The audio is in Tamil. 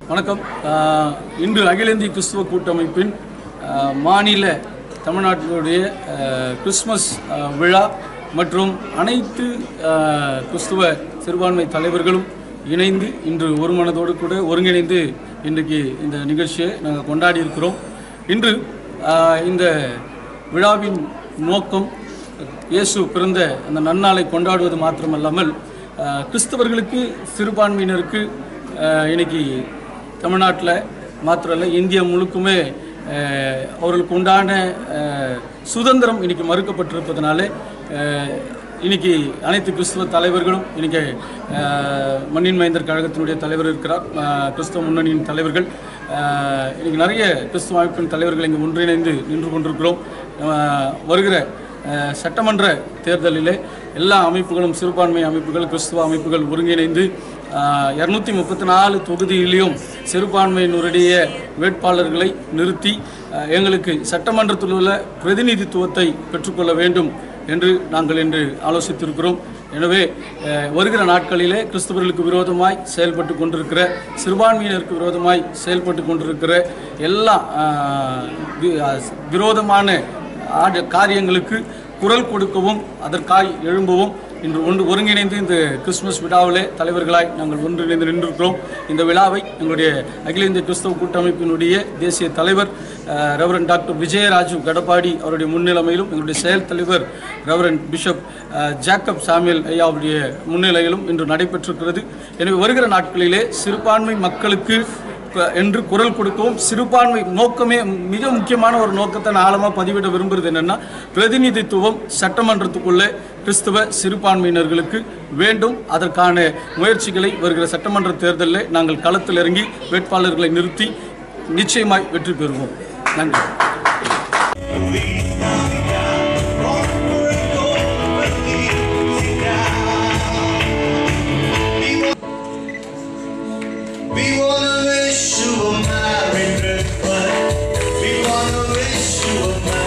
வணக்கம் ஆஹ், இன்று அகில இந்திய கிறிஸ்துவ கூட்டமைப்பின் ஆஹ், மாநில தமிழ்நாட்டினுடைய ஆஹ், கிறிஸ்மஸ் ஆஹ், விழா மற்றும் அனைத்து ஆஹ், கிறிஸ்துவ சிறுபான்மை தலைவர்களும் இணைந்து இன்று ஒரு மனதோடு கூட ஒருங்கிணைந்து இன்றைக்கு இந்த நிகழ்ச்சியை நாங்கள் கொண்டாடி இருக்கிறோம் இன்று ஆஹ், இந்த விழாவின் நோக்கம் இயேசு பிறந்த அந்த நன்னாளை கொண்டாடுவது மாத்திரமல்லாமல் ஆஹ், கிறிஸ்தவர்களுக்கு சிறுபான்மையினருக்கு ஆஹ், இன்னைக்கு தமிழ்நாட்டில் மாத்திரமல்ல இந்தியா முழுக்குமே ஆஹ், அவர்களுக்கு உண்டான ஆஹ், சுதந்திரம் இன்னைக்கு மறுக்கப்பட்டிருப்பதனால ஆஹ், இன்னைக்கு அனைத்து கிறிஸ்துவ தலைவர்களும் இன்னைக்கு ஆஹ், மண்ணின் மைந்தர் கழகத்தினுடைய தலைவர் இருக்கிறார் ஆஹ், கிறிஸ்தவ முன்னணியின் தலைவர்கள் ஆஹ், இன்னைக்கு நிறைய கிறிஸ்துவ அமைப்பின் தலைவர்கள் இங்கே ஒன்றிணைந்து நின்று கொண்டிருக்கிறோம் ஆஹ், வருகிற அஹ், சட்டமன்ற தேர்தலிலே எல்லா அமைப்புகளும் சிறுபான்மை அமைப்புகள் கிறிஸ்துவ அமைப்புகள் ஒருங்கிணைந்து இரநூத்தி முப்பத்தி நாலு தொகுதியிலையும் சிறுபான்மையினருடைய வேட்பாளர்களை நிறுத்தி அஹ், எங்களுக்கு சட்டமன்றத்தில் உள்ள பிரதிநிதித்துவத்தை பெற்றுக்கொள்ள வேண்டும் என்று நாங்கள் இன்று ஆலோசித்திருக்கிறோம் எனவே அஹ், வருகிற நாட்களிலே கிறிஸ்தவர்களுக்கு விரோதமாய் செயல்பட்டு கொண்டிருக்கிற சிறுபான்மையினருக்கு விரோதமாய் செயல்பட்டு கொண்டிருக்கிற எல்லா அஹ், வி- அஹ், விரோதமான ஆட காரியங்களுக்கு குரல் கொடுக்கவும் அதற்காய் எழும்பவும் இன்று ஒன்று ஒருங்கிணைந்து இந்த கிறிஸ்துமஸ் விழாவிலே தலைவர்களாய் நாங்கள் ஒன்றிணைந்து நின்றிருக்கிறோம் இந்த விழாவை எங்களுடைய அகில இந்திய கிறிஸ்தவ கூட்டமைப்பினுடைய தேசிய தலைவர் அஹ், ரெவரன் டாக்டர் விஜயராஜு கடப்பாடி அவருடைய முன்னிலைமையிலும் எங்களுடைய செயல் தலைவர் ரெவரன் பிஷப் அஹ், ஜாக்கப் சாமியல் ஐயா அவருடைய முன்னிலையிலும் இன்று நடைபெற்றிருக்கிறது எனவே வருகிற நாட்களிலே சிறுபான்மை மக்களுக்கு க- என்று குரல் கொடுக்கவும் சிறுபான்மை நோக்கமே மிக முக்கியமான ஒரு நோக்கத்தை நான் ஆழமாக பதிவிட விரும்புறது என்னன்னா பிரதிநிதித்துவம் சட்டமன்றத்துக்குள்ளே கிறிஸ்தவ சிறுபான்மையினர்களுக்கு வேண்டும் அதற்கான முயற்சிகளை வருகிற சட்டமன்ற தேர்தலில் நாங்கள் களத்தில் இறங்கி வேட்பாளர்களை நிறுத்தி நிச்சயமாய் வெற்றி பெறுவோம் நன்றி We wanna wish you a Merry Christmas. We wanna wish you a Merry